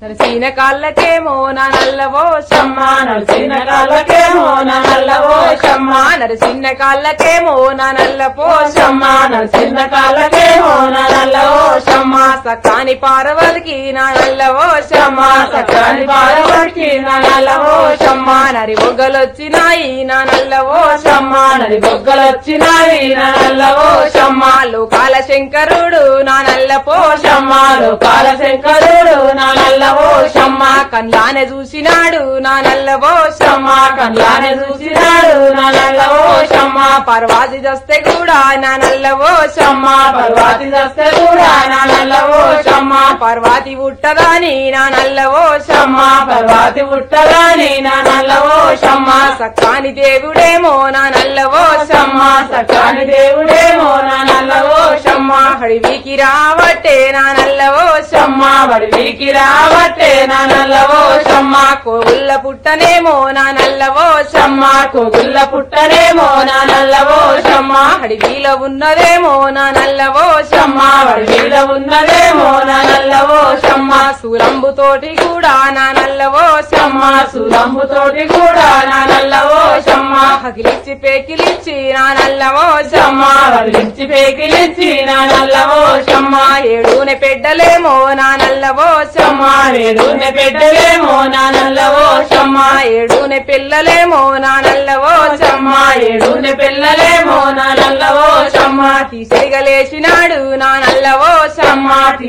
నరసీన కాళ్ళకేమో నా నల్లవో షమ్మ నడిచిన కాళ్ళకేమో నా నల్లవో షమ్మ నరసిన్న కాళ్ళకేమో నా నల్ల షమ్మ నడిచిన కాళ్ళకేమో నా నల్లవో షమ్మ సకాని పార్వతికి నా నల్లవో షమ్మ సకాని పార్వతికి నా నల్లవో షమ్మ నరి బొగ్గలొచ్చినాయి నా నల్లవో షమ్మ నడి బొగ్గలొచ్చినాయి నా నల్లవో షమ్మ లోకాల శంకరుడు నా నల్ల షమ్మ లోకాల శంకరుడు నా నల్లవో షమ్మ కన్లానే చూసినాడు నా నల్లవో షమ్మ కళ్ళానే చూసినాడు నా నల్లవో షమ్మ పర్వాది దస్తే కూడా నా నల్లవో షమ్మ పర్వాతి దస్తే కూడా నా నల్లవో షమ్మ పర్వాతి ఉట్టదాని నా నల్లవో షమ్మ పర్వాతి ఉట్టగాని నా నల్లవో షమ్మ సక్కాని దేవుడేమో నా నల్లవో షమ్మ సకాని దేవుడేమో నా నల్లవో షమ్మ హడివికి రావట్టే నా నల్లవో షమ్మ వడివికి రావట్టే నా నల్లవో షమ్మ కోవుల్ల పుట్టనేమో నా నల్లవో షమ్మ కోగుల్ల పుట్టనేమో నా నల్లవో షమ్మ హడివిలో ఉన్నదేమో నా నల్లవో షమ్మ వడివిల ఉన్నదేమో నా నల్లవో షమ్మ సూరంబు తోటి కూడా నా నల్లవో షమ్మ సులంబు తోటి కూడా నా నల్లవో షమ్మ హకిలిచ్చి పేకిలిచ్చి నా నల్లవో షమ్మ వడిలించి పేకిలించి నా నల్లవో షమ్మ ఏడునే పెడ్డలేమో నా నల్లవో షమ్మ వేడునే పెట్టలేమో నా నల్లవో షమ్మ ఏడునే పిల్లలేమో నా నల్లవో షమ్మ ఏడునే పిల్లలేమో నా నల్లవో షమ్మ తీసేగలేసినాడు నా నల్లవో షమ్మ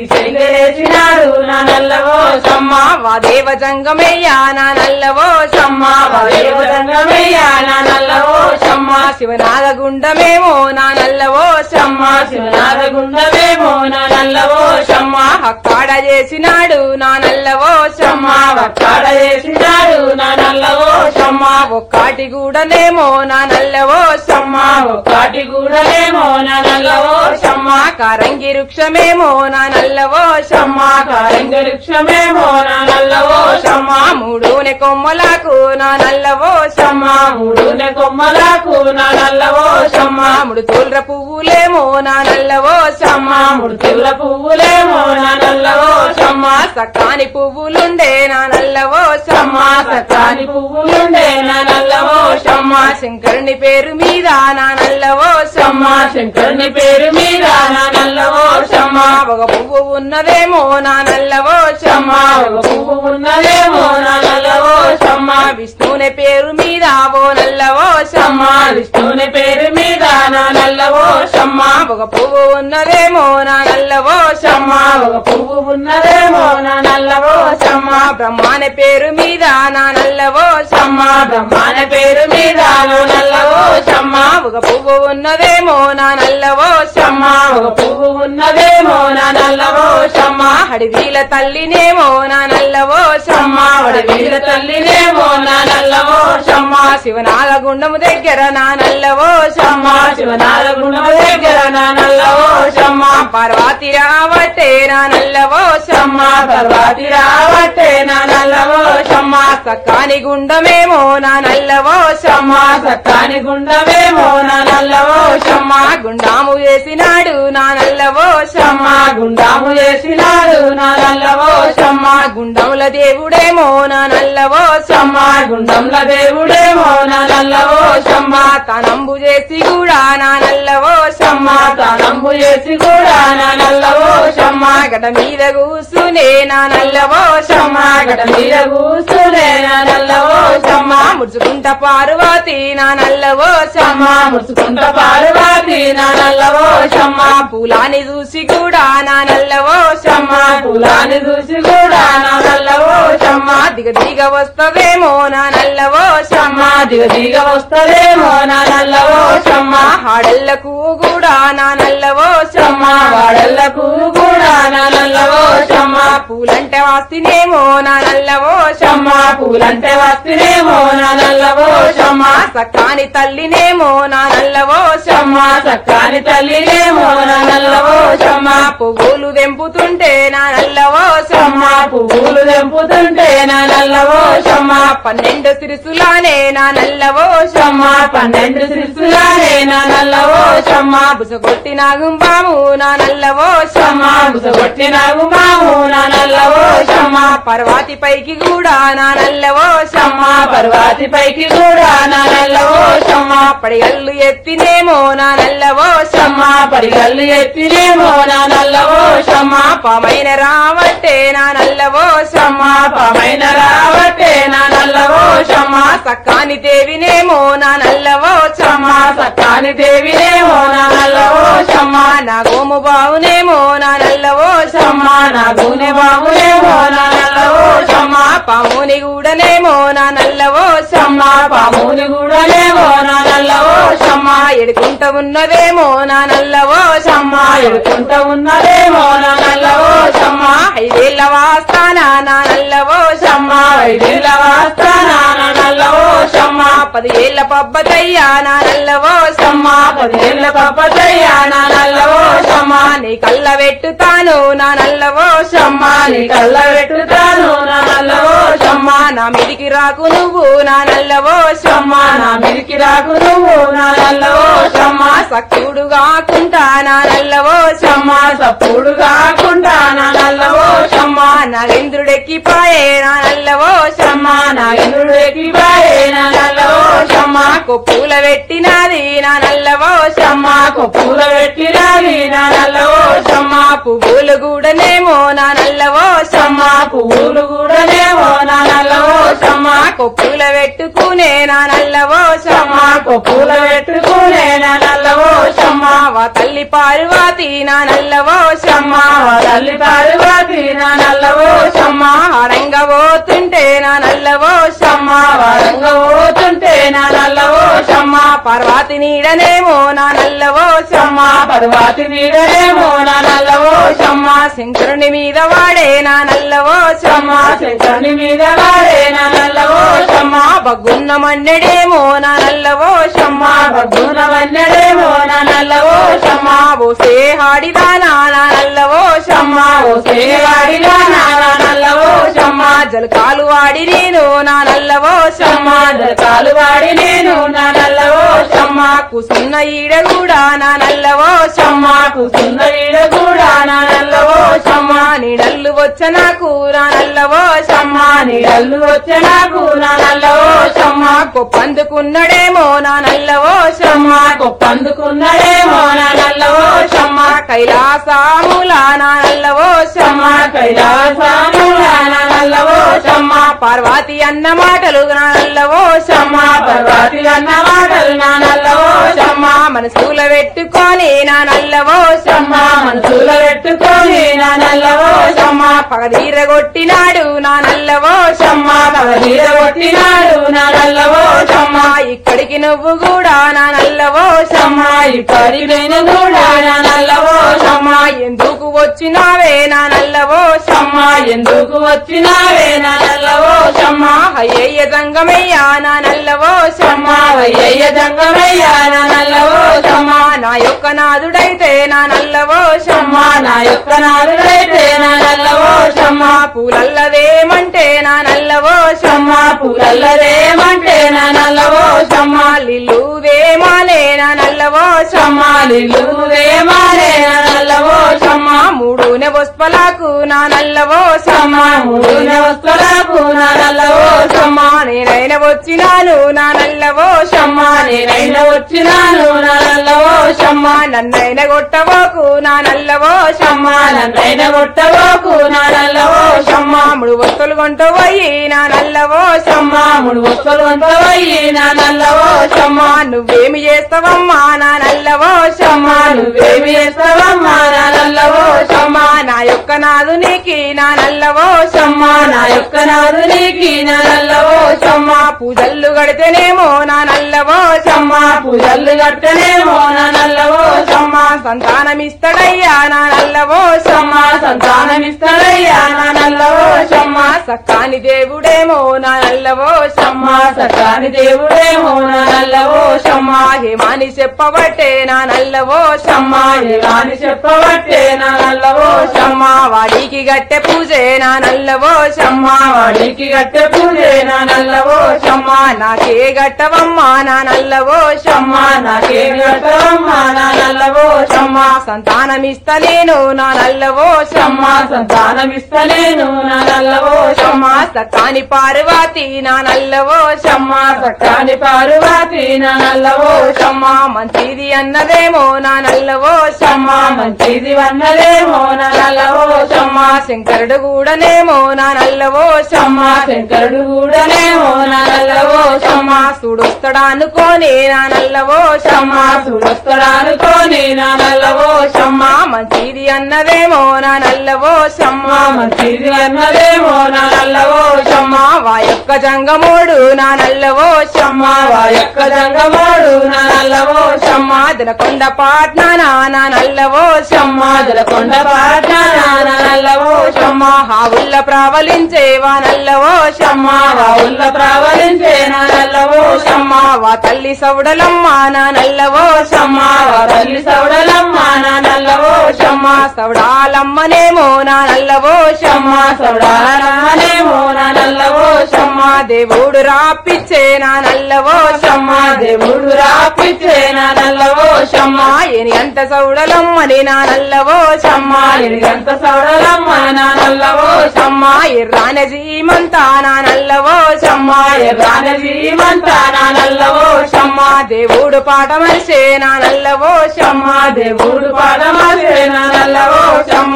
తీసేసినాడు నా నల్లవో షమ్మ వా దేవ జంగమయ్యా నా నల్లవో షమ్మ వదేవదంగమయ్యా నా నల్లవో షమ్మ శివనాగ గుండమేమో నా నల్లవో షమ్మ శివనాథ గుండమేమో నా నల్లవో షమ్మ హక్కాడ చేసినాడు నా నల్లవో షమ్మ వక్కాడ చేసినాడు నా నల్లవో షమ్మ ఒక్కాటి గూడనేమో నా నల్లవో షమ్మ ఒక్కటి కూడలేమో నా నల్లవో షమ్మ కారంగి వృక్షమేమో నా నల్లవో షమ్మ కారంగ వృక్షమేమో నా నల్లవో షమ్మ మూడునే కొమ్మలకు నా నల్లవో షమ్మ మూడునే కొమ్మలకు నా నల్లవో షమ్మ ముడు తోల్ర పువ్వులేమో నా నల్లవో షమ్మ ముడుతుల పువ్వులేమో నా నల్లవో షమ్మ సకాని పువ్వులుండే నా నల్లవో షమ్మ సకాని పువ్వులుండే నా నల్లవో షమ్మ శంకరుని పేరు మీద నా నల్లవో షమ్మ శంకరుని పేరు మీద నా నల్లవో షమ్మ ఒక పువ్వు ఉన్నదేమో నా నల్లవో షమ్మ ఒక పువ్వు ఉన్నదేమో నా నల్లవో షమ్మ విష్ణుని పేరు మీద ఓ నల్లవో షమ్మ విష్ణుని పేరు మీద నా నల్లవో షమ్మ ఒక పువ్వు ఉన్నదేమో నా నల్లవో షమ్మ ఒక పువ్వు ఉన్నదేమో నా నల్లవో షమ్మ బ్రహ్మాని పేరు మీద నా నల్లవో షమ్మ బ్రహ్మాన పేరు మీద నా నల్లవో షమ్మ ఒక పువ్వు ఉన్నదేమో నా నల్లవో షమ్మ ఒక పువ్వు ఉన్నదేమో నా నల్లవో షమ్మ హడివీల తల్లినేమో నా నల్లవో షమ్మ వడవీర తల్లినేమో నా నల్లవో షమ్మ శివనాగ గుండము దగ్గర నా నల్లవో షమ్మ శివనాథ గుణమ దగ్గర నా నల్లవో షమ్మ పార్వతి రావట్టే నా నల్లవో షమ్మ పర్వాతి రావట్టే నా నల్లవో షమ్మ సక్కాని గుండమేమో నా నల్లవో షమ్మ సత్తాని గుండమేమో నా నల్లవో షమ్మ గుండాము వేసినాడు నా నల్లవో షమ్మ గుండాము చేసినాడు నా నల్లవో షమ్మ గుండముల దేవుడేమో నా నల్లవో షమ్మ గుండంల దేవుడేమో నా నల్లవో షమ్మ తనంబు చేసి కూడా నా నల్లవో షమ్మ తానంబు చేసి కూడా నా నల్లవో షమ్మ గట మీద కూసునే నా నల్లవో షమ్మ గడ మీద కూసునే నా నల్లవో షమ్మ ముడుచుకుంట పార్వతి నా నల్లవో షమ్మ ముసుకుంట పార్వతి నా నల్లవో షమ్మ పూలాని చూసి కూడా నా నల్లవో షమ్మ కులాన్ని చూసి కూడా నా నల్లవో షమ్మ దిగ దిగ వస్తవేమో నా నల్లవో షమ్మ దిగ దిగ వస్తదేమో నా నల్లవో షమ్మ హాడళ్లకు కూడా నా నల్లవో షమ్మ వాడళ్లకు కూడా నా నల్లవో షమ్మ పూలంటే వాస్తినేమో నా నల్లవో షమ్మ పూలంటే వస్తేనేమో నా నల్లవో షమ్మ సక్కాని తల్లినేమో నా నల్లవో షమ్మ షమ్మ చక్కని తల్లినేమో నా నల్లవో షమ్మ పువ్వులు తెంపుతుంటే నా నల్లవో షమ్మ పువ్వులు తెంపుతుంటే నా నల్లవో షమ్మ పన్నెండు సిరిసులానే నా నల్లవో షమ్మ పన్నెండు శిశులానే నా నల్లవో షమ్మ బుసగొట్టి నాగుంబాము నా నల్లవో షమ్మ బుసగొట్టి నాకు మాము నా నల్లవో షమ్మ పర్వాతి పైకి కూడా నా నల్లవో షమ్మ పర్వాతి పైకి కూడా నా నల్లవో షమ్మ పడిగల్లు ఎత్తినేమో నా నల్లవో షమ్మ పరిగల్లు ఎత్తినేమో నా నల్లవో షమ్మ పామైన రావట్టే నా నల్లవో షమ్మ పామైన రావటే నా నల్లవో షమ్మ సక్కాని దేవినేమో నా నల్లవో షమ్మ సత్తాని దేవినేమో నా నల్లవో షమ్మ నా గోము బావునేమో నా నల్లవో షమ్మ నా గూనె బాబునేమో నా నల్లవో షమ్మ పాముని గూడనేమో నా నల్లవో షమ్మ పాముని కూడానేమో నా నల్లవో షమ్మ ఎడుకుంట ఉన్నదేమో నా నల్లవో షమ్మ ఎడుకుంటూ ఉన్నదేమో నా నల్లవో షమ్మ ఐదేళ్ల వాస్తాన నా నల్లవో షమ్మ ఐదేళ్ళ వాస్తానా నా నల్లవో షమ్మ పది ఏళ్ల పబ్బతయ్యా నా నల్లవో షమ్మ పదేళ్ళ పప్పదయ్య నా నల్లవో షమ్మ నీ కళ్ళ పెట్టుతాను నా నల్లవో షమ్మ నీ కళ్ళ పెట్టుతాను నా నల్లవో షమ్మ నా మీదికి రాకు నువ్వు నా నల్లవో షమ్మ నా మిరికి రాకు నువ్వు నా నల్లవో షమ్మ సక్కుడు కాకుండా నా నల్లవో షమ్మ సప్పుడు కాకుండా నా నల్లవో షమ్మ నగేంద్రుడెక్కిపాయే నా నల్లవో షమ్మ నా ఇంద్రుడు ఎక్కిపాయే నా నల్లవో షమ్మ కొప్పుల పెట్టినది నా నల్లవో షమ్మ కొప్పుల పెట్టినది నా నల్లవో షమ్మ పువ్వులు కూడానేమో నా నల్లవో షమ్మ పువ్వులు కూడానేమో నా నల్లవో షమ్మ కొప్పుల పెట్టుకునే నా నల్లవో షమ్మ కొప్పుల పెట్టుకునే నా నల్లవో షమ్మ వా తల్లి పార్వతి నా నల్లవో షమ్మ తల్లి పార్వతి నా నల్లవో షమ్మ ఆడంగా పోతుంటే నా నల్లవో షమ్మ వరంగ పోతుంటే నా నల్లవో షమ్మ పార్వతి నీడనేమో నా నల్లవో షమ్మ పర్వాతి నీడనేమో నా నల్లవో షమ్మ శంకరుని మీద వాడే నా నల్లవో షమ్మ శంకరుని మీద వాడే నా నల్లవో షమ్మ బగ్గున్న మన్నెడేమో నా నల్లవో షమ్మ బగ్గున వన్నెడేమో నా నల్లవో షమ్మ బోసే హాడిదానా నా నల్లవో షమ్మ ఓ సేవాడిగా నా నల్లవో షమ్మ జలకాలు వాడి నేను నా నల్లవో షమ్మ దళకాలు వాడి నేను నా నల్లవో షమ్మ కూసున్న ఈడ కూడా నా నల్లవో షమ్మ కూసున్న ఈడ కూడా నా నల్లవో షమ్మ నీడల్లు వచ్చ నాకు నా నల్లవో షమ్మ నీడల్లు వచ్చే నాకు నా నల్లవో షమ్మ కొప్పందుకున్నడేమో నా నల్లవో షమ్మ కొప్పందుకున్నడేమో నా నల్లవో షమ్మ కైలాసాముల నా నల్లవో షమ్మ కైలాసముల నా నల్లవో షమ్మ పార్వతి అన్న మాటలు నా నల్లవో షమ్మ పర్వతి అన్న మాటలు నా నల్లవో షమ్మ మనసుల పెట్టుకొని నా నల్లవో షమ్మ మనసుల పెట్టుకొని నా నల్లవో షమ్మ పగదీర కొట్టినాడు నా నల్లవో షమ్మ పగదీర కొట్టినాడు నా నల్లవో షమ్మ ఇక్కడికి నువ్వు కూడా నా నల్లవో షమ్మ ఇప్పటి నేను కూడా నా నల్లవో షమ్మ ఎందుకు వచ్చినావే నా నల్లవో షమ్మ ఎందుకు వచ్చినావే నా నల్లవో షమ్మ అయ్యయ్య జంగమయ్యా నా నల్లవో షమ్మ వయ్యయ్య జంగమయ్య నా నల్లవో షమ్మ నా యొక్క నాదుడైతే నా నల్లవో షమ్మ నా యొక్క నాలుగైతే నా నల్లవో షమ్మ పూలల్లదేమంటే నా నల్లవో షమ్మ పూలల్లదేమంటే నా నల్లవో షమ్మ లిల్లుదేమాలే నా నల్లవో షమ్మ లిల్లుదేమాలే నా నల్లవో షమ్మ మూడు పుష్పలకు నా నల్లవో షమ్మ మూడున వస్తువులకు నా నల్లవో షమ్మ నేనైనా వచ్చినాను నా నల్లవో షమ్మ నేనైనా వచ్చినాను నా నల్లవో షమ్మ నన్నైన కొట్టబోకు నా నల్లవో షమ్మ నన్నైనా కొట్టబోకు నా నల్లవో షమ్మ మూడు వస్తువులు కొంటపోయి నా నల్లవో షమ్మ మూడు వస్తువులు వంతవయ్యి నా నల్లవో షమ్మ నువ్వేమి చేస్తావమ్మా నా నల్లవో షమ్మ నువ్వేమి చేస్తావమ్మా నా నల్లవో షమ్మ నా యొక్క నాదునికి నా నల్లవో షమ్మ నా యొక్క నాదునికి నా నల్లవో షమ్మ పూజల్లు గడితేనేమో నా నల్లవో షమ్మ పూజలు కట్టనేమో నా నల్లవో షమ్మ సంతానమిస్తడయ్యా నా నల్లవో షమ్మ సంతానమిస్తాడయ్యా నా నల్లవో షమ్మ సక్కాని దేవుడేమో నా నల్లవో షమ్మ సకాని దేవుడేమో నా నల్లవో షమ్మ హేమాని చెప్పబట్టే నా నల్లవో షమ్మ ఏలాని చెప్పబట్టే నా నల్లవో షమ్మ వాడికి గట్టె పూజే నా నల్లవో షమ్మ వాడికి గట్టె పూజే నా నల్లవో షమ్మ నాకే గట్టవమ్మా నా నల్లవో షమ్మ నాకే గట్టమ్మ నా నల్లవో షమ్మ సంతానమిస్తలేను నా నల్లవో షమ్మ సంతానమిస్తలేను నా నల్లవో షమ్మ సక్కాని పార్వతి నా నల్లవో షమ్మ సకాని పార్వతి నా నల్లవో షమ్మ మంచిది అన్నదేమో నా నల్లవో షమ్మ మంచిది వన్నదేమో నా నల్లవో షమ్మ శంకరుడు కూడానేమో నా నల్లవో షమ్మ శంకరుడు కూడానేమో నా నల్లవో షమ్మ సుడుస్తాడా అనుకోని నా నల్లవో షమ్మ చూడొస్తాడనుకోని నా నల్లవో షమ్మ మంచిది అన్నదేమో నా నల్లవో షమ్మ మంచిది అన్నదేమో నా నల్లవో షమ్మ వా యొక్క జంగమోడు నా నల్లవో షమ్మ వా యొక్క జంగమాడు నా నల్లవో షమ్మ దనకొండ పాట్నా నా నల్లవో షమ్మ జలకొండ పాట నా నల్లవో షమ్మ హావుల్ల ప్రావలించేవా నల్లవో షమ్మ వా ఉల్ల ప్రావలించే నా నల్లవో షమ్మ వా తల్లి సౌడలమ్మ నా నల్లవో షమ్మ వా తల్లి సౌడలమ్మ నా నల్లవో షమ్మ సౌడాలమ్మనేమో నా నల్లవో షమ్మ సౌడాలమ్మనేమో నా నల్లవో షమ్మ దేవుడు రాపిచ్చే నా నల్లవో షమ్మ దేవుడు రాపిచ్చే నా నల్లవో షమ్మ ఎని అంత సౌడలమ్మని నా నల్లవో షమ్మ ఎంత సౌడలమ్మ నా నల్లవో షమ్మ ఎర్రాన జీమంతా నా నల్లవో షమ్మ ఎర్రాన జీవంతా నా నల్లవో షమ్మ దేవుడు పాట మనిషే నా నల్లవో షమ్మ దేవుడు పాదమాసే నా నల్లవో షమ్మ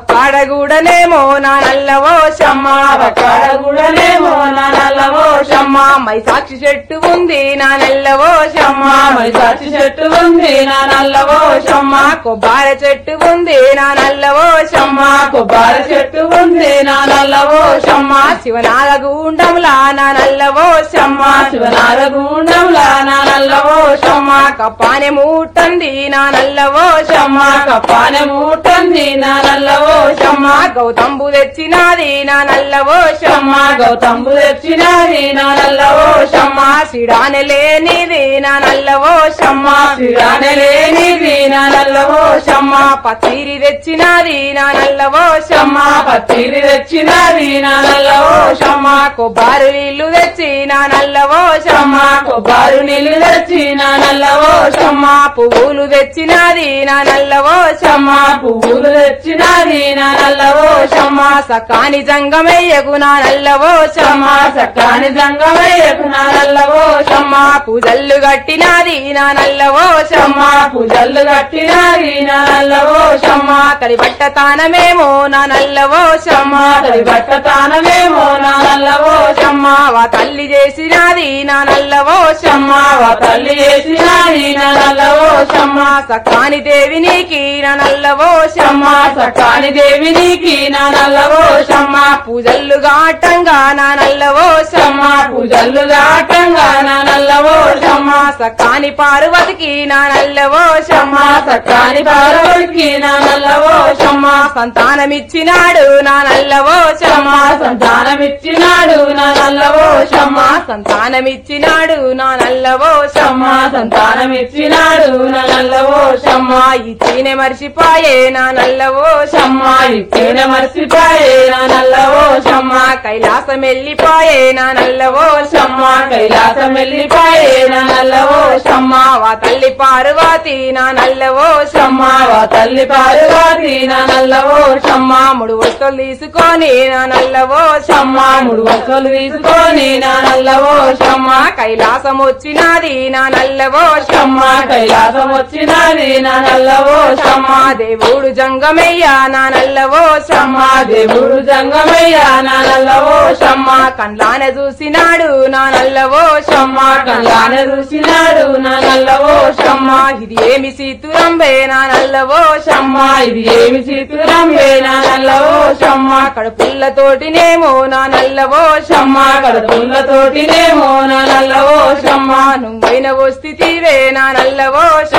కాడగూడనేమో నా నల్లవో షమ్మ రకాడ గుడలేమో నా నల్లవో షమ్మ మై సాక్షి చెట్టు ఉంది నా నల్లవో షమ్మ మై సాచి చెట్టు ఉంది నా నల్లవో షమ్మ కొబ్బరి చెట్టు ఉంది నా నల్లవో షమ్మ కొబ్బరి చెట్టు ఉంది నా నల్లవో షమ్మ శివనాగ గుండంలా నా నల్లవో షమ్మ శివనార గుండంలా నా నల్లవో షమ్మ కప్పానే మూటంది నా నల్లవో షమ్మ కప్పాన మూటంది నా నల్లవో షమ్మ గౌతంబు తెచ్చినాది నా నల్లవో షమ్మ గౌతంబు తెచ్చినది నా నల్లవో షమ్మ సిడానే లేనిది నా నల్లవో షమ్మ శిరాన లేనిది నా నల్లవో షమ్మ పత్తిరి తెచ్చినాది నా నల్లవో షమ్మ పత్తిరి తెచ్చినది నా నల్లవో షమ్మ కొబ్బరి నీళ్లు తెచ్చి నా నల్లవో షమ్మ కొబ్బరి నీళ్ళు తెచ్చి నా నల్లవో షమ్మ పువ్వులు తెచ్చినాది నా నల్లవో షమ్మ పువ్వులు తెచ్చినది నా నల్లవో షమ్మ సకాని జంగమయ్యకు నా నల్లవో షమ్మ సకాని జంగమయ్యకు నా నల్లవో షమ్మ పూజల్లు గట్టినాది నా నల్లవో షమ్మ పూజలు కట్టినది నా నల్లవో షమ్మ తడి బట్ట తానమేమో నా నల్లవో షమ్మ తడి బట్ట తానమేమో నా నల్లవో షమ్మ వా తల్లి చేసినాది నా నల్లవో షమ్మ వా తల్లి చేసినది నా నల్లవో షమ్మ సకాని దేవి నీకి నా నల్లవో షమ్మ సకాని దేవి నీకి నా నల్లవో షమ్మ పూజల్లు గాటంగా నా నల్లవో షమ్మ పూజలు దాటంగా నా నల్లవో షమ్మ సకాని పార్వతికి నా నల్లవో షమ్మ సకాని పార్వతికి నా నల్లవో షమ్మ సంతానమిచ్చినాడు నా నల్లవో షమ్మ సంతానమిచ్చినాడు నా నల్లవో షమ్మ సంతానమిచ్చినాడు నా నల్లవో షమ్మ సంతానమిచ్చినాడు నా నల్లవో షమ్మ ఇచ్చినే మర్చిపోయే నా నల్లవో షమ్మ ఇచ్చిన మర్చిపోయే నా నల్లవో షమ్మ కైలాసం వెళ్ళిపోయే నా నల్లవో షమ్మ కైలాసం వెళ్ళిపోయే నా నల్లవో షమ్మ వా తల్లి పార్వతి నా నల్లవో షమ్మ వా తల్లి పార్వతి నా నల్లవో షమ్మ మూడు వస్తువులు తీసుకొని నా నల్లవో షమ్మ మూడు వస్తువులు తీసుకొని నా నల్లవో షమ్మ కైలాసం వచ్చినది నా నల్లవో షమ్మ కైలాసం వచ్చినది నా నల్లవో షమ్మ దేవుడు జంగమయ్య నా నల్లవో షమ్మ దేవుడు జంగమయ్య నా నల్లవో షమ్మ కండ్లానే చూసినాడు నా నల్లవో షమ్మ కళ్ళాన చూసినాడు నా నల్లవో షమ్మ ఇది ఏమి సీతురంబే నా నల్లవో షమ్మ ఇది ఏమి సీతురాంబే నా నల్లవో షమ్మ కడుపుల్లతోటినేమో నా నల్లవో షమ్మ కడుపులతోటినేమో నా నల్లవో షమ్మ నువ్వైన వస్థితివే నా నల్లవో షమ్మ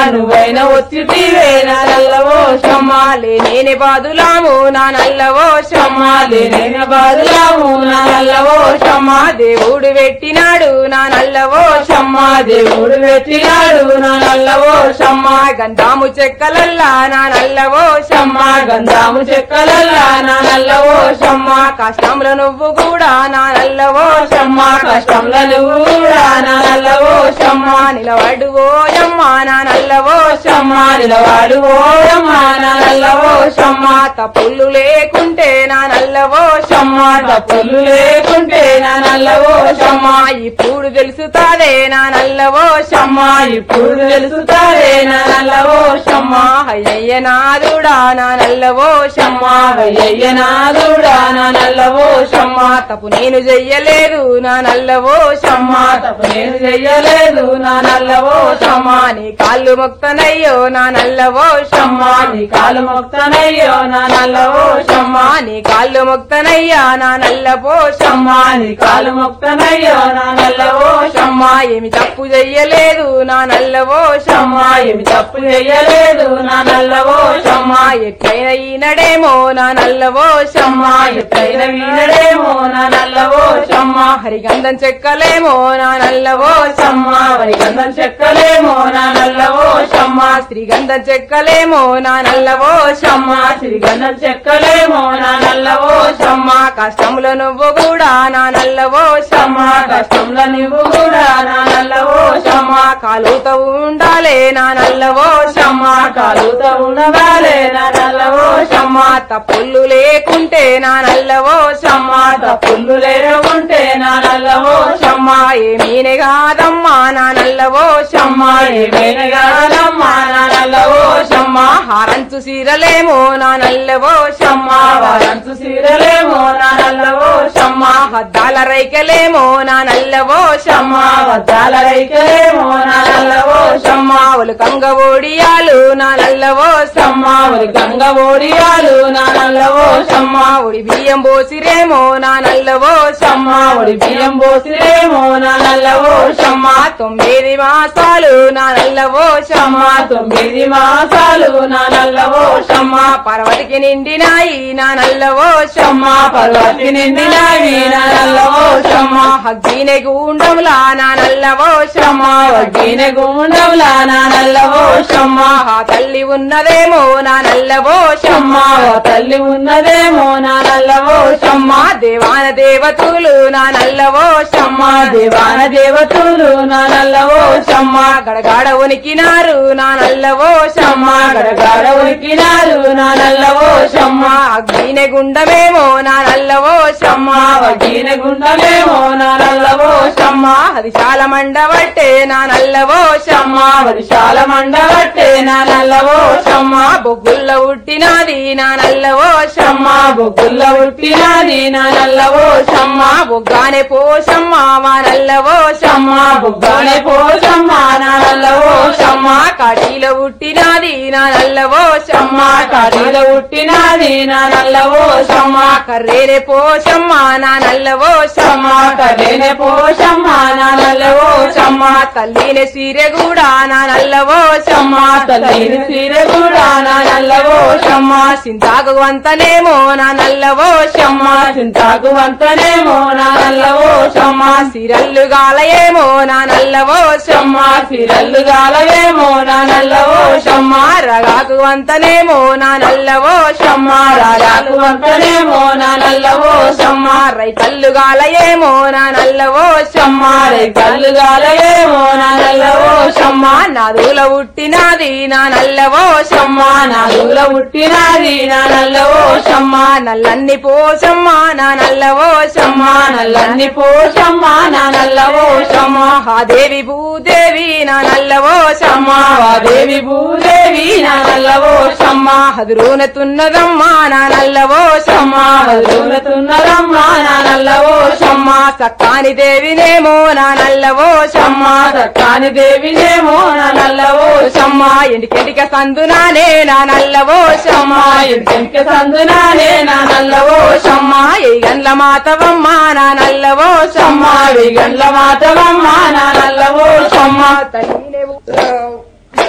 నువ్వైనా వచ్చితివే నా నల్లవో షమ్మ లేనే బాదులాము నా నల్లవో షమ్మ లేనైన బాధలాము నా నల్లవో షమ్మ దేవుడు పెట్టినాడు నా నల్లవో షమ్మ దేవుడు పెట్టినాడు నా నల్లవో షమ్మ గంధాము చెక్కలల్లా నా నల్లవో షమ్మ గంధాము చెక్కలల్లా నా నల్లవో షమ్మ కష్టంలో నువ్వు కూడా నా నల్లవో షమ్మ కష్టంలో నువ్వు కూడా నా నల్లవో షమ్మ నిలబడు ఓయమ్మ నా నల్లవో షమ్మ నిలవాడు ఓయమ్మ నా నల్లవో షమ్మ తప్పులు లేకుంటే నా నల్లవో షమ్మ తప్పులు లేకుంటే నా నల్లవో షమ్మ ఇప్పుడు తెలుసుతాదే నా నల్లవో షమ్మ ఇప్పుడు తెలుసుతారే నా నల్లవో షమ్మ అయ్యయ్య నాదుడా నా నల్లవో షమ్మ అయ్యయ్య నాదుడా నా నల్లవో షమ్మ తప్పు నేను చెయ్యలేదు నా నల్లవో షమ్మ తప్పు నేను చెయ్యలేదు నా నల్లవో షమ్మ నీ కాళ్ళు మొక్తనయ్యో నా నల్లవో షమ్మ నీ కాలు మొక్తనయ్యో నా నల్లవో షమ్మ నీ కాళ్ళు మొక్తనయ్యా నా నల్లవో షమ్మ నీ కాలు మొక్తనయ్యో నా నల్లవో షమ్మ ఏమి తప్పు చెయ్యలేదు నా నల్లవో షమ్మ ఏమి తప్పు చెయ్యలేదు నా నల్లవో షమ్మ ఎట్లయినా ఈనడేమో నా నల్లవో షమ్మ ఎట్లయిన వీడేమో నా నల్లవో షమ్మ హరిగంధం చెక్కలేమో నా నల్లవో షమ్మ వరిగంధం చెక్కలేమో నా నల్లవో షమ్మ శ్రీగంధం చెక్కలేమో నా నల్లవో షమ్మ సిరిగంధం చెక్కలేమో నా నల్లవో షమ్మ కష్టంలో నువ్వు కూడా నా నల్లవో షమ్మ కష్టంలో నువ్వు కూడా నా నల్లవో షమ్మ కాలుతో ఉండాలే నా నల్లవో షమ్మ కాలుతో ఉండవాలే నా నల్లవో షమ్మ తప్పులు లేకుంటే నా నల్లవో షమ్మ తప్పులు లేకుంటే నా నల్లవో షమ్మ ఏమీనే కాదమ్మా నా నల్లవో షమ్మ ఏమైనా కాదమ్మా నా నల్లవో షమ్మ హారంచు సీరలేమో నా నల్లవో షమ్మ వారంతు సీరలేమో నా నల్లవో షమ్మ హద్దాల రైకలేమో నా నల్లవో షమ్మ వద్దాల రైకలేమో నా నల్లవో షమ్మ ఒలుకంగ ఓడియాలు నా నల్లవో షమ్మ ఒరి గంగ ఓడియాలు నా నల్లవో షమ్మ ఒడి బియ్యం పోసిరేమో నా నల్లవో షమ్మ ఒడి బియ్యం పోసిరేమో నా నల్లవో షమ్మ తొమ్మిది మాసాలు నా నల్లవో షమ్మ తొమ్మిది మాసాలు నా నల్లవో షమ్మ పర్వతికి నిండినాయి నా నల్లవో షమ్మ పర్వతి నిండినావి నా నల్లవో షమ్మ హగ్గినే గుండంలా నా నల్లవో షమ్మ వడ్డీన గుండంలా నా నల్లవో షమ్మ ఆ తల్లి ఉన్నదేమో నా నల్లవో షమ్మ ఓ తల్లి ఉన్నదేమో నా నల్లవో షమ్మ దేవాన దేవతలు నా నల్లవో షమ్మ దేవాన దేవతలు నా నల్లవో షమ్మ గడగాడ ఉనికినారు నా నల్లవో షమ్మ గడగాడ ఉరికినారు నా నల్లవో షమ్మ అగ్గినే గుండమేమో నా నల్లవో షమ్మ వడ్డీన గుండమేమో నా నల్లవో షమ్మ అది చాలా మండబట్టే నా నల్లవో షమ్మ వరిశాల మండబట్టే నా నల్లవో షమ్మ బొగ్గుల్లో ఉట్టినాది నా నల్లవో షమ్మ బొగ్గుల్ల ఉట్టినాది నా నల్లవో షమ్మ బొగ్గానే పోషమ్మ మా నల్లవో షమ్మ బొగ్గానే పోషమ్మ నా నల్లవో షమ్మ కాటిలో ఉట్టినాది నా నల్లవో షమ్మ కాటిలో ఉట్టినాది నా నల్లవో షమ్మ కర్రేరే పోషమ్మ నా నల్లవో షమ్మ కరేనే పోషమ్మ నా నల్లవో షమ్మ తల్లిని సీరె కూడా నా నల్లవో షమ్మ తల్లిని సీర కూడా నా నల్లవో షమ్మ సింతాకు వంతనేమో నా నల్లవో షమ్మ చింతాకు వంతనేమో నా నల్లవో షమ్మ సిరల్లు గాలయేమో నా నల్లవో షమ్మ సిరల్లు గాలవేమో నా నల్లవో షమ్మ రగాకు వంతనేమో నా నల్లవో షమ్మ రాగాకు వంతనేమో నా నల్లవో షమ్మ రైతల్లు గాలయేమో నా నల్లవో షమ్మ రైకల్లు గాలవేమో నా నల్లవో షమ్మ నదుల ఉట్టినాది నా నల్లవో షమ్మ నాలుగుల పుట్టినాది నా నల్లవో షమ్మ నల్లన్ని పోషమ్మ నా నల్లవో షమ్మ నల్లన్ని పోషమ్మ నా నల్లవో షమ్మ ఆ దేవి భూదేవి నా నల్లవో షమ్మ వాదేవి భూదేవి నా నల్లవో షమ్మ హదురునతున్నదమ్మా నా నల్లవో షమ్మ వదులుతున్నదమ్మ నా నల్లవో షమ్మ సక్కాని దేవినేమో నా నల్లవో షమ్మ సక్కాని దేవినేమో నా నల్లవో షమ్మ ఎండికెండిక సందునానే నా నల్లవో షమ్మ ఇంటికి సందునానే నా నల్లవో షమ్మ ఏ గండ్ల మాతవమ్మ నా నల్లవో షమ్మ విగండ్ల మాతవమ్మ నా నల్లవో షమ్మ తల్లినే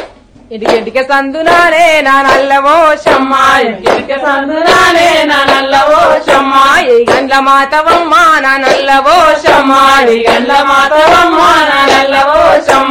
ఇడికెడిక సందునానే నా నల్లవో షమ్మ ఇంటికి సందునానే నా నల్లవో షమ్మ ఈ గండ్ల మాతవమ్మ నా నల్లవో షమ్మ మాడి గండ్ల మాతవమ్మ నా నల్లవో షమ్మ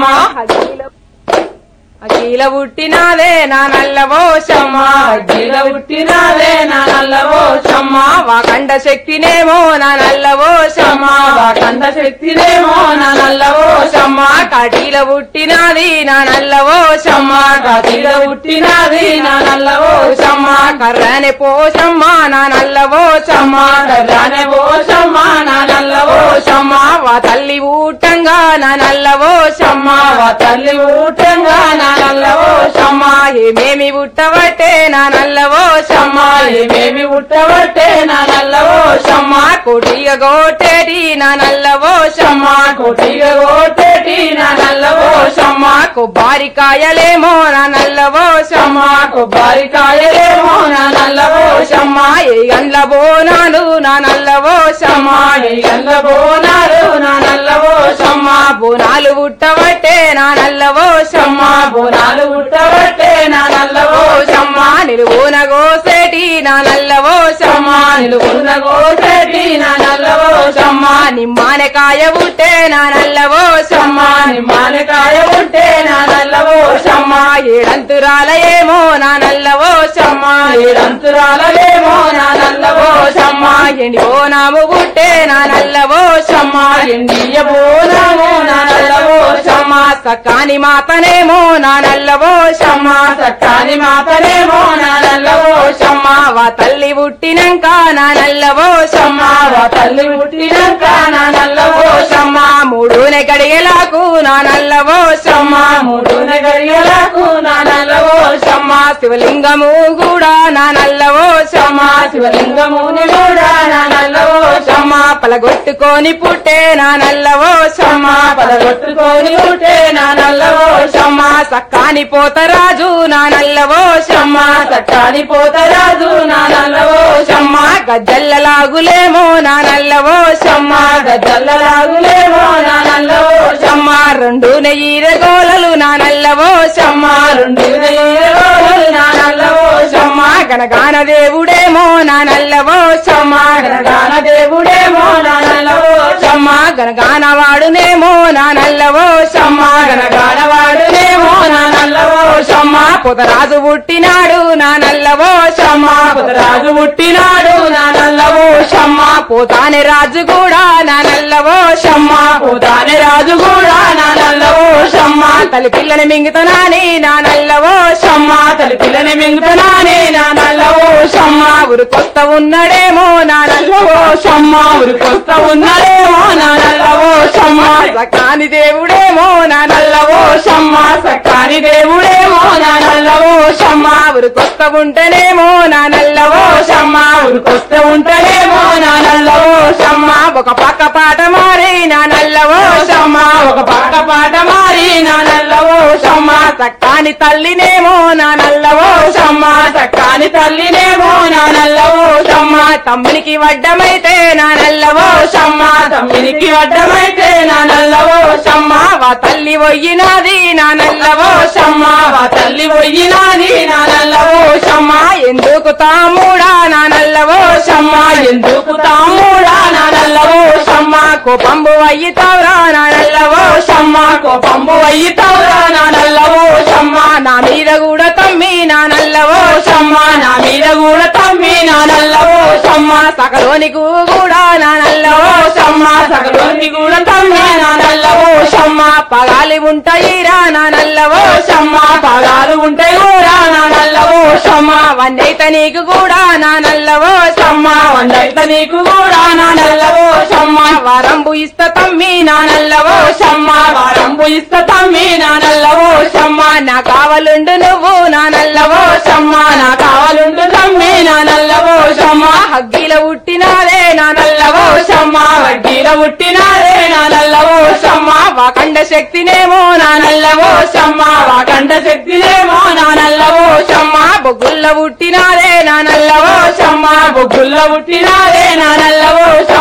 అఖిల పుట్టినాదే నా నల్లవో షమ్మ గీల పుట్టినాదే నా నల్లవో షమ్మ వాకండ శక్తినేమో నా నల్లవో షమ్మ కంద శక్తినేమో నా నల్లవో షమ్మ కటీల పుట్టినాది నా నల్లవో షమ్మ గీల పుట్టినాది నా నల్లవో షమ్మ కర్రనే పోషమ్మ నా నల్లవో షమ్మ కర్రానే ఓ షమ్మ నా నల్లవో షమ్మ వా తల్లి ఊటంగా నా నల్లవో షమ్మ వా తల్లి ఊటంగా నా నల్లవో షమ్మ ఏమేమి పుట్టవట్టే నా నల్లవో షమ్మ ఏమేమి ఉట్టబట్టే నా నల్లవో షమ్మ కోటిగా గోటేటి నా నల్లవో షమ్మ కొట్టిగా కొట్టేటి నా నల్లవో షమ్మ కొబ్బరికాయలేమో నా నల్లవో షమ్మ కొబ్బరికాయలేమో నా నల్లవో షమ్మ ఏ గండ్ల బోనాలు నా నల్లవో షమ్మ గంగ బోనాలు నా నల్లవో షమ్మ బోనాలు పుట్టవట్టే నా నల్లవో షమ్మ బోనాలు ఉట్టబట్టే నా నల్లవో షమ్మ నిలువున గోసేటి నా నల్లవో షమ్మ నిలుగున్న గోసెటి నా నల్లవో షమ్మ నిమ్మానకాయ పుట్టే నా నల్లవో షమ్మ నిమ్మానకాయ ఉంటే నా నల్లవో షమ్మ ఏడంతురాలయేమో నా నల్లవో షమ్మ ఏడంతురాలవేమో నా నల్లవో షమ్మ ఎండివో నాము పుట్టే నా నల్లవో షమ్మ ఎండియ బోనము నా నల్లవో షమ్మ సకాని మాతనేమో నా నల్లవో షమ్మ సట్టాని మాతనేమో నా నల్లవో షమ్మ వా తల్లి పుట్టినంక నా నల్లవో షమ్మ వా తల్లి పుట్టినాక నా నల్లవో షమ్మ మూడునే గడిగెలకు నా నల్లవో షమ్మ మూడున గడియలకు నా నల్లవో షమ్మ శివలింగము కూడా నా నల్లవో షమ్మ శివలింగముని కూడా నా నల్లవో షమ్మ పలగొట్టుకొని పుట్టే నా నల్లవో షమ్మ పదగొట్టుకొని ఉంటే నా నల్లవో షమ్మ సక్కాని పోతరాజు నా నల్లవో షమ్మ సట్టాని పోతరాజు నా నల్లవో షమ్మ గజ్జల్లలాగులేమో నా నల్లవో షమ్మ గద్దల్లలాగులేమో నా నల్లవో షమ్మ రెండు నెయ్యిర గోలలు నా నల్లవో షమ్మ రెండు నెయ్యరోలు నా నల్లవో షమ్మ గనగాన దేవుడేమో నా నల్లవో షమ్మ గణగాన దేవుడేమో నా నల్లవో షమ్మ గనగాన వాడునేమో నా నల్లవో షమ్మ గణగాన వాడునేమో నా నల్లవో షమ్మ పొదరాజు పుట్టినాడు నా నల్లవో షమ్మ రాజు పుట్టినాడు నా నల్లవో షమ్మ పోతానే రాజు కూడా నా నల్లవో షమ్మ పోతానే రాజు కూడా నా నల్లవో షమ్మ తల్లి పిల్లని మింగుతనాని నా నల్లవో షమ్మ తల్లి పిల్లని మింగుతున్నానే నా నల్లవో షమ్మ ఊరు కొత్త ఉన్నడేమో నా నల్లవో షమ్మ ఉరికొస్త ఉన్నదేమో నా నల్లవో షమ్మ సకాని దేవుడేమో నా నల్లవో షమ్మ సక్కాని దేవుడేమో నా నల్లవో షమ్మ ఊరు కొత్త ఉంటేనేమో నా నల్లవో షమ్మ ఉరికొస్త ఉంటేనేమో నా నల్లవో షమ్మ ఒక పక్క పాట మారి నా నల్లవో షమ్మ ఒక పక్క పాట మారి నా నల్లవో షమ్మ సక్కాని తల్లినేమో నా నల్లవో షమ్మ సక్కాని తల్లినేమో నా నల్లవో షమ్మ తమ్మునికి వడ్డమైతే నా నల్లవో షమ్మ తమ్మినికి అడ్డమైతే నా నల్లవో షమ్మ వా తల్లి వయ్యినాది నా నల్లవో షమ్మ వా తల్లి పోయినాది నా నల్లవో షమ్మ ఎందుకు తాముడా నా నల్లవో షమ్మ ఎందుకు తాముడా నా నల్లవో షమ్మ కోపంబు అయ్యితావురా నా నల్లవో షమ్మ కోపంబు అయ్యితావురా నా నల్లవో షమ్మ నా మీద కూడా తమ్మి నా నల్లవో షమ్మ నా మీద కూడా తమ్మి నా నల్లవో షమ్మ సకలోనికి కూడా నా నల్లవో షమ్మ సగలోని కూడా తమ్మి నా నల్లవో షమ్మ పగాలి ఉంటాయిరా నా నల్లవో షమ్మ పగాలు ఉంటే కూడా నా నల్లవో షమ్మ వన్నైతే నీకు కూడా నా నల్లవో షమ్మ వండైతే నీకు కూడా నా నల్లవో షమ్మ వరంబు ఇస్త తమ్మి నా నల్లవో షమ్మ వారంబు ఇస్త తమ్మి నా నల్లవో షమ్మ నా కావలుండు నువ్వు నా నల్లవో షమ్మ నా కావాలుండు తమ్మి నా నల్లవో షమ్మ హగ్గిల పుట్టినాదే నా నల్లవో షమ్మ వడ్డీల పుట్టినారే నా నల్లవో షమ్మ వాకండ శక్తినేమో నా నల్లవో షమ్మ వాకండ శక్తినేమో నా నల్లవో షమ్మ బొగ్గుల్ల పుట్టినాదే నా నల్లవో షమ్మ బొగ్గుల్ల పుట్టినారే నా నల్లవో షమ్మ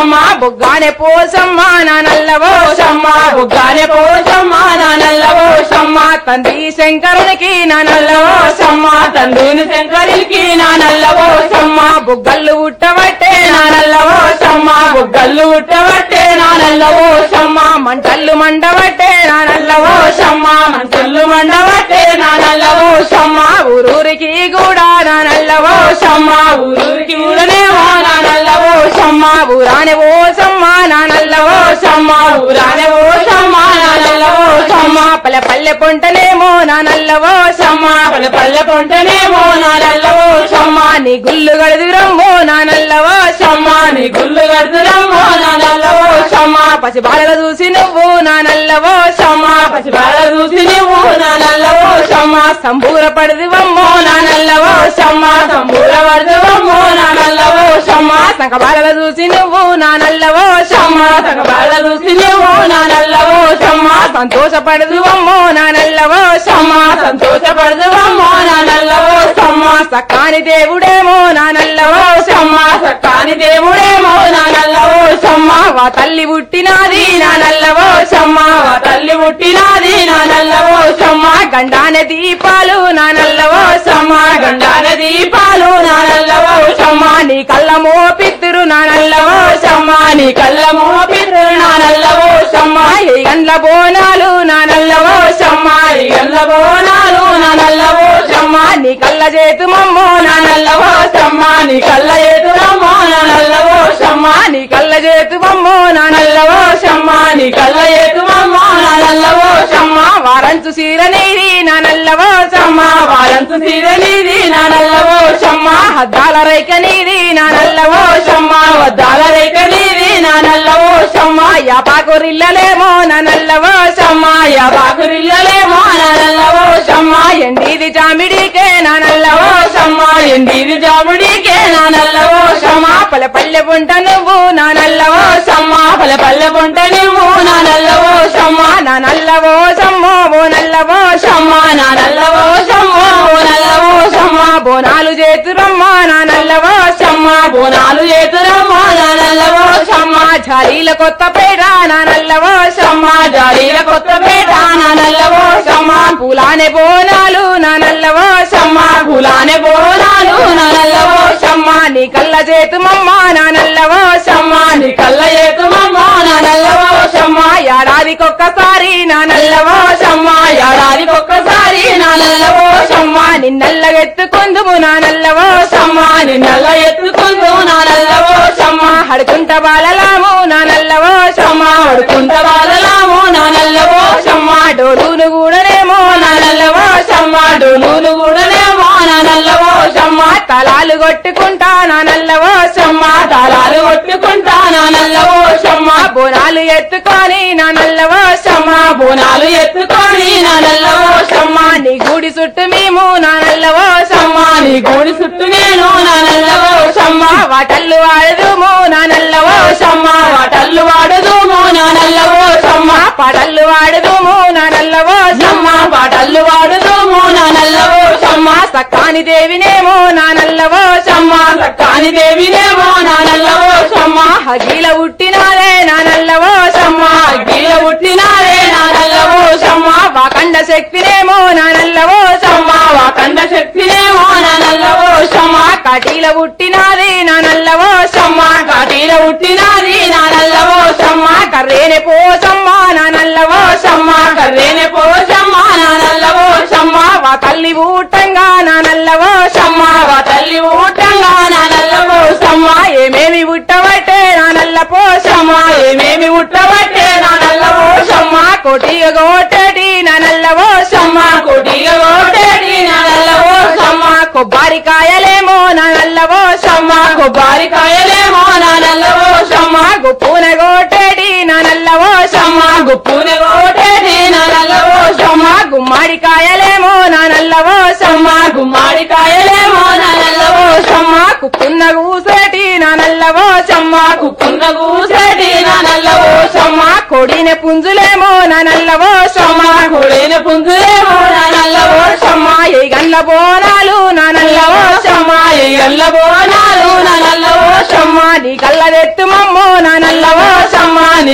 బుగ్గానే పోసమ్మ నా నల్లవో పోషమ్మ బుగ్గానే పోషమ్మ నా నల్ల పోషమ్మ తండ్రి శంకరునికి నా నల్లవో పోషమ్మ తండ్రిని శంకరికి నా నల్ల పోషమ్మ బుగ్గళ్ళు ఉట్టబట్టే నా నల్ల పోషమ్మ బుగ్గళ్ళు ఉట్టబట్టే నా నల్ల పోషమ్మ మంటల్లు మండబట్టే నా నల్లవో పోషమ్మ మంచులు మండబట్టే నా నల్ల పోషమ్మ ఊరూరికి కూడా నా నల్లవో పోషమ్మ ఊరికి ఊరనేమో నా నల్ల పోషమ్మ ఊరాని ఓసమ్మ నా నల్లవో పోషమ్మ ఊరానే పోషమ్మ నా నల్ల పోషమ్మ పల్లె పల్లె పొంటనేమో నా నల్లవో పోషమ్మ పల్లె పల్లె కొంటనేమో నా నల్ల పోషమ్మ నీ గుళ్ళు గడుదురమ్మో నా నల్లవో పోషమ్మ నీ గుళ్ళు కడుతురమ్మో నా నల్ల పోషమ్మ పసి బాలల చూసి నువ్వు నా నల్లవో పోషమ్మ పసిబాల చూసి నువ్వు నా నల్ల పోషమ్మ సంబూర పడదివమ్మో నా నల్లవో పోషమ్మ సంబూర పడుతువమ్మో నా నల్ల పోషమ్మ సంక బాలల చూసి నువ్వు నా నల్లవో పోషమ్మ తగబాల చూసి నువ్వు నా నల్ల పోషమ్మ సంతోషపడదువమ్మో నా నల్లవో పోషమ్మ సంతోషపడుతువమ్మో నా నల్ల పోషమ్మ సకాని దేవుడేమో నా నల్లవో పోషమ్మ సక్కాని దేవుడేమో నా నల్ల పోషమ్మ వా తల్లి పుట్టినాది నా నల్లవో పోషమ్మ వా తల్లి పుట్టినాది నా నల్ల పోషమ్మ గండాన దీపాలు నా నల్లవో పోషమ్మ గండాన దీపాలు నా నల్ల పోషమ్మ నీ కళ్ళ మోపిత్తురు నా నల్లవో పోషమ్మ నీ కళ్ళ మోపిరు నా నల్ల పోషమ్మ ఈ గండ్ల బోనాలు నా నల్లవో పోషమ్మ ఈ గల్ల బోనాలు నా నల్ల పోషమ్మ నీ కళ్ళ చేతుమమ్మో నా నా నల్ల పోషమ్మ నీ కళ్ళ ఎదురమ్మో నా నల్ల పోషమ్మ నీ కళ్ళ చేతుమమ్మో నా నల్ల పోషమ్మ నీ కళ్ళ ఎదురమ్మో నా నల్ల పోషమ్మ వారంచు సీర నీది నా నల్లవో పోషమ్మ వారంతు తీరనిది నా నల్ల పోషమ్మ హద్దాల రైక నీది నా నల్లవో పోషమ్మ వద్దాల రేఖ నీది నా నల్ల పోషమ్మ యాపాకురిల్లలేమో నా నల్లవో పోషమ్మ యా బాకురిల్లలేమో నా నల్ల పోషమ్మ ఎండిది చామిడికే నా నల్లవో పోషమ్మ ఎండిది జాముడికే నా నల్ల పోషమ్మ పల్లె పల్లె పుంట నువ్వు నా నల్లవో పోషమ్మ పల్లె పల్లె పొంట నువ్వు నా నల్ల పోషమ్మ నా నల్లవో సమ్మో ఓ నల్లవో పోషమ్మ నా నల్ల పోషమ్మ ఓ నల్ల పోషమ్మ బోనాలు చేతురమ్మా నా నల్లవో పోషమ్మ బోనాలు చేతురమ్మ నా నల్ల పోషమ్మ జాలీల కొత్త పేట నా నల్లవో పోషమ్మ జాలీల కొత్తపేట నా నల్ల పోషమ్మ పూలానే బోనాలు నా నల్లవో పోషమ్మ గులానే బోనాలు నా నల్ల పోషమ్మ నీ కళ్ళ చేతుమమ్మ నా నల్లవో పోషమ్మ నీ కళ్ళ ఏతుమమ్మ నా నల్ల పోషమ్మ ఏడాదికొక్కసారి నా నల్లవో పోషమ్మ ఏడాదికి ఒక్కసారి నా నల్ల పోషమ్మ నిన్నల్లగెత్తుకుందుము నా నల్లవో పోషమ్మ నిన్నల్ల ఎత్తుకుంటూ నా నల్ల పోషమ్మ హడుకుంట బాలలాము నా నల్లవో పోషమ్మ అడుకుంట బాలలాము నా నల్ల పోషమ్మ డోలును కూడానేమో నా నల్ల పోషమ్మ డోలులు కూడానేమో నా నల్ల పోషమ్మ తలాలు కొట్టుకుంటా నా నల్లవో పోషమ్మ తాళాలు కొట్టుకుంటా నా నల్ల పోషమ్మ బోనాలు ఎత్తుకొని నా నల్లవో పోషమ్మ బోనాలు ఎత్తుకొని నా నల్ల పోషమ్మ నీ గుడి చుట్టూ మేము నా నల్లవో పోషమ్మ నీ గోడి చుట్టూ నేను నా నల్ల పోషమ్మ వాటల్లు వాడదుము నా నల్లవో పోషమ్మ వాటల్లు వాడదుము నా నల్ల పోషమ్మ పాటల్లు వాడదుము నా నల్లవో పోషమ్మ పాటల్లు వాడదుము నా నల్ల పోషమ్మ సక్కాని దేవినేమో నా నల్లవో పోషమ్మ సక్కాని దేవినేమో నా నల్ల పోషమ్మ హగీల పుట్టినారే నా నల్లవో పోషమ్మ గీల పుట్టినారే నా నల్ల పోషమ్మ వాకండ శక్తినేమో నా నల్లవో పోషమ్మ వాకండ శక్తినేమో నా నల్ల పోషమ్మ కటీల పుట్టినాది నా నల్లవో పోషమ్మ కాటీల పుట్టినాది నా నల్ల పోషమ్మ కర్రేనే పోసమ్మ నా నల్లవో పోషమ్మ కర్రేనే పోషమ్మ నా నల్ల పోషమ్మ వా తల్లి ఊటంగా నా నల్లవో పోషమ్మ వా తల్లి ఊటంగా నా నల్ల పోషమ్మ ఏమేమి పుట్టబట్టే నా నల్ల పోసమ్మ పోషమ్మ ఏమేమి ఉట్టబట్టే నా నల్ల పోషమ్మ కోటిగా గోటటి నా నల్లవో పోషమ్మ కొడిగ ఓటేడి నా నల్ల పోషమ్మ కొబ్బరికాయలేమో నా నల్లవో పోషమ్మ కొబ్బరికాయలేమో నా నల్ల పోషమ్మ గుప్పున గోటటి నా నల్లవో పోషమ్మ గుప్పుని ఓటేడి నా నల్ల పోషమ్మ గుమ్మడికాయలేమో నా నల్లవో పోషమ్మ గుమ్మడికాయలేమో నా నల్ల పోషమ్మ కుక్కున్న కూసేటి నా నల్లవో పోషమ్మ కుక్కున్న కూసేటి నా నల్ల పోషమ్మ కొడిన పుంజులేమో నా నల్లవో పోషమ్మ కొడిన పుంజులేమో నా నల్ల పోషమ్మ ఏ గల్ల బోనాలు నా నల్లవో పోషమ్మ ఎల్ల బోనాలు నా నల్ల పోషమ్మ నీ కళ్ళదెత్తుమమ్మో నా నల్లవో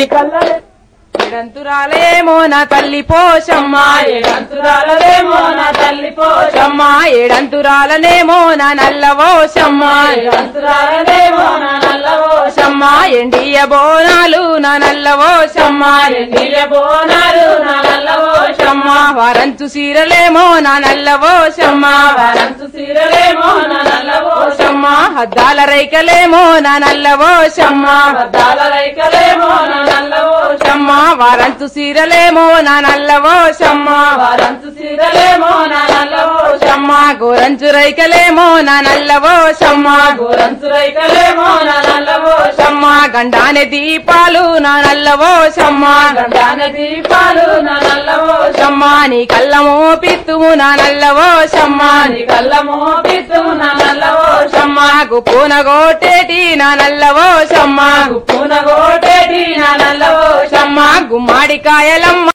కళ్ళలే ఏడంతురాలేమో నా తల్లి పోషమ్మ ఏడంతురాలదేమో నా తల్లి పోషమ్మ పోషమ్మ ఏడంతురాలనేమో నా నల్లవోషమ్మ ఏడంతురాలదేమో నా నల్ల పోషమ్మ పోషమ్మ ఎండియ బోనాలు నా నల్లవోషమ్మ నీళ్ళ బోనాలు నా నల్ల పోషమ్మ పోషమ్మ వరంచు సీరలేమో నా నల్లవోషమ్మ వరంతు సీరలేమో నా నల్ల పోషమ్మ పోషమ్మ హద్దాల రైకలేమో నా నల్లవోషమ్మ అద్దాల రైకలేమో నా నల్ల పోషమ్మ పోషమ్మ వరంచు సీరలేమో నా నల్లవోషమ్మ వరంతు సీరలేమో నా నల్ల పోషమ్మ పోషమ్మ గోరంచు రైకలేమో నా నల్లవోషమ్మ గోరంతు రైకలేమో నా నల్ల పోషమ్మ పోషమ్మ గండానే దీపాలు నా నల్లవోషమ్మ గండాన దీపాలు నా నల్ల పోషమ్మ పోషమ్మ నీ కళ్ళమో పిత్తుము నా నల్లవోషమ్మ నీ కళ్ళ మోపిత్తు నా నల్ల పోషమ్మ పోషమ్మ గుప్పున గోటేటి నా నల్లవోషమ్మ పూనగోటేటి నా నల్ల పోషమ్మ పోషమ్మ గుమ్మడికాయలమ్మ